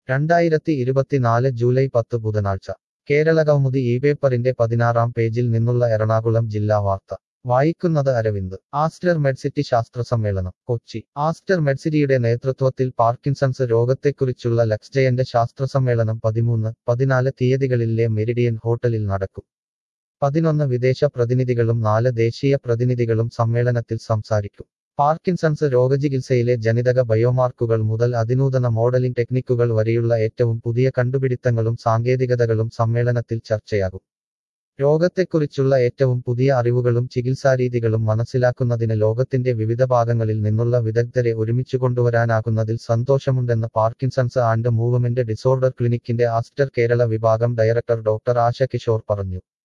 രണ്ടായിരത്തി ഇരുപത്തിനാല് ജൂലൈ പത്ത് ബുധനാഴ്ച കേരള കൗമുദി ഈ പേപ്പറിന്റെ പതിനാറാം പേജിൽ നിന്നുള്ള എറണാകുളം ജില്ലാ വാർത്ത വായിക്കുന്നത് അരവിന്ദ് ആസ്റ്റർ മെഡ്സിറ്റി ശാസ്ത്ര സമ്മേളനം കൊച്ചി ആസ്റ്റർ മെഡ്സിറ്റിയുടെ നേതൃത്വത്തിൽ പാർക്കിൻസൺസ് രോഗത്തെക്കുറിച്ചുള്ള ലക്സ്ജയന്റെ ശാസ്ത്ര സമ്മേളനം പതിമൂന്ന് പതിനാല് തീയതികളിലെ മെരിഡിയൻ ഹോട്ടലിൽ നടക്കും പതിനൊന്ന് വിദേശ പ്രതിനിധികളും നാല് ദേശീയ പ്രതിനിധികളും സമ്മേളനത്തിൽ സംസാരിക്കും പാർക്കിൻസൺസ് രോഗചികിത്സയിലെ ജനിതക ബയോമാർക്കുകൾ മുതൽ അതിനൂതന മോഡലിംഗ് ടെക്നിക്കുകൾ വരെയുള്ള ഏറ്റവും പുതിയ കണ്ടുപിടുത്തങ്ങളും സാങ്കേതികതകളും സമ്മേളനത്തിൽ ചർച്ചയാകും രോഗത്തെക്കുറിച്ചുള്ള ഏറ്റവും പുതിയ അറിവുകളും ചികിത്സാരീതികളും മനസ്സിലാക്കുന്നതിന് ലോകത്തിന്റെ വിവിധ ഭാഗങ്ങളിൽ നിന്നുള്ള വിദഗ്ധരെ ഒരുമിച്ചു കൊണ്ടുവരാനാകുന്നതിൽ സന്തോഷമുണ്ടെന്ന് പാർക്കിൻസൺസ് ആൻഡ് മൂവ്മെന്റ് ഡിസോർഡർ ക്ലിനിക്കിന്റെ ആസ്റ്റർ കേരള വിഭാഗം ഡയറക്ടർ ഡോക്ടർ ആശ കിഷോർ പറഞ്ഞു